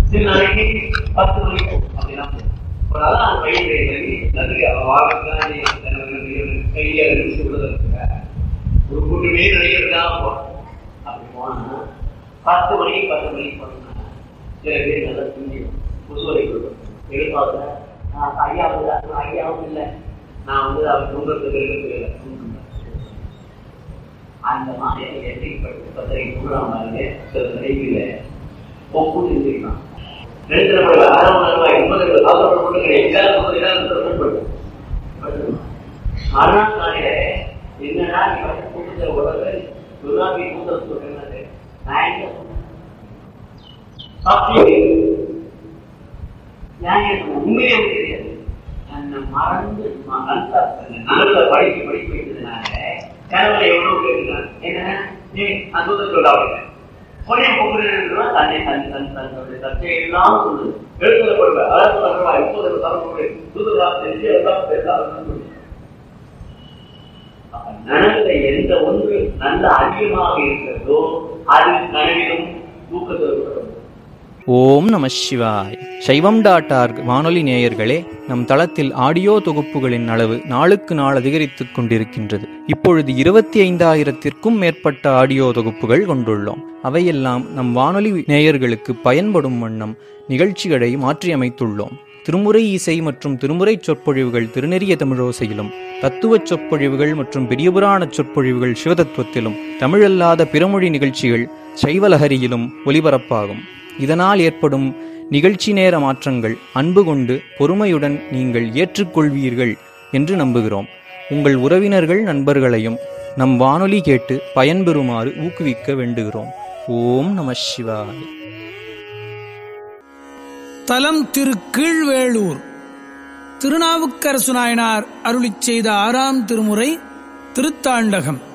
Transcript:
சில நாளைக்கு பத்து மணிக்கு அப்படின்னா ஒரு அதான் பயிரை கல்வி நிறைய வாரத்தான் கையில அரிசி விடுதல் ஒரு கூட்டமே நடிகர்களா அப்படி போனா பத்து மணிக்கு பத்து மணிக்கு போனா சில பேர் நல்லா தூங்கிடும் புதுவரை கொடுக்கும் எழுப்பாத ஐயாவது ஐயாவும் இல்லை நான் வந்து அவர் தூங்குறதுக்கு இருக்கிறது அந்த மாதிரி எண்ணிக்கப்பட்டு பத்தரை மூணாம் நாளிலே சில நடைகளில ஒப்பு செஞ்சிருக்கான் ரெண்டு நம்ம அரை மணி நேரம் எண்பது சாப்பிட மட்டும் எங்காவது ஆறாம் நாளில என்னடா நீ வந்து கூட்டத்தில் உடம்பு துர்காபி கூட்டல் சொல்றேன் நான் எங்க உண்மையே தெரியாது மறந்து நல்ல படிக்க படிக்க வைத்ததுனால கனவுல எவ்வளவு கேட்கிறான் என்ன நீ அற்புத சொல்லாங்க பொன்னிய பொங்குறா தன்னை தன் தன் தன்னுடைய சர்ச்சையெல்லாம் சொல்லுது எழுத்துல போடுவ அதாவது சொல்றா இப்போது தரக்கூடிய புதுதா தெரிஞ்சு எல்லாம் பேசாதுன்னு சொல்லி நனவுல எந்த ஒன்று நல்ல அதிகமாக இருக்கிறதோ அது நனவிலும் தூக்கத்தில் ஓம் நம சிவாய் சைவம் டாட் ஆர்க் வானொலி நேயர்களே நம் தளத்தில் ஆடியோ தொகுப்புகளின் அளவு நாளுக்கு நாள் அதிகரித்துக் கொண்டிருக்கின்றது இப்பொழுது இருபத்தி ஐந்தாயிரத்திற்கும் மேற்பட்ட ஆடியோ தொகுப்புகள் கொண்டுள்ளோம் அவையெல்லாம் நம் வானொலி நேயர்களுக்கு பயன்படும் வண்ணம் நிகழ்ச்சிகளை மாற்றியமைத்துள்ளோம் திருமுறை இசை மற்றும் திருமுறை சொற்பொழிவுகள் திருநெறிய தமிழோசையிலும் தத்துவ சொற்பொழிவுகள் மற்றும் பெரியபுராண சொற்பொழிவுகள் சிவதத்துவத்திலும் தமிழல்லாத பிறமொழி நிகழ்ச்சிகள் சைவலஹரியிலும் ஒலிபரப்பாகும் இதனால் ஏற்படும் நிகழ்ச்சி நேர மாற்றங்கள் அன்பு கொண்டு பொறுமையுடன் நீங்கள் ஏற்றுக்கொள்வீர்கள் என்று நம்புகிறோம் உங்கள் உறவினர்கள் நண்பர்களையும் நம் வானொலி கேட்டு பயன்பெறுமாறு ஊக்குவிக்க வேண்டுகிறோம் ஓம் நம சிவாய் தலம் திரு கீழ்வேளூர் திருநாவுக்கரசு நாயனார் அருளிச் செய்த ஆறாம் திருமுறை திருத்தாண்டகம்